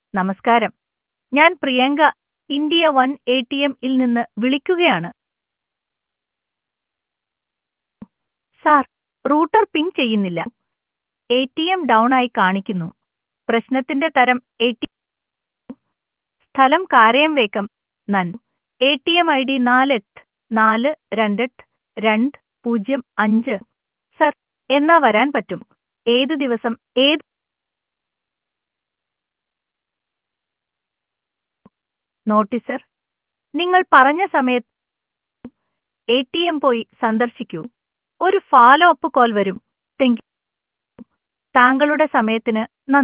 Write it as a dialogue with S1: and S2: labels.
S1: നമസ്കാരം ഞാൻ Priyanka India one A T എമ്മിൽ നിന്ന് വിളിക്കുകയാണ് സാർ റൂട്ടർ പിങ് ചെയ്യുന്നില്ല എ ടി എം ഡൗൺ ആയി കാണിക്കുന്നു പ്രശ്നത്തിന്റെ തരം എ ടി സ്ഥലം കാരയംവേക്കം നൻ A T M I D നാല് എട്ട് നാല് രണ്ട് എട്ട് രണ്ട് പൂജ്യം അഞ്ച് സർ എന്നാ വരാൻ പറ്റും ഏത് ദിവസം ഏത് നോട്ടീസർ നിങ്ങൾ പറഞ്ഞ സമയത്ത് എ ടി എം പോയി സന്ദർശിക്കൂ ഒരു ഫാലോ അപ്പ് കോൾ വരും താങ്ക് യു താങ്കളുടെ സമയത്തിന് നന്ദി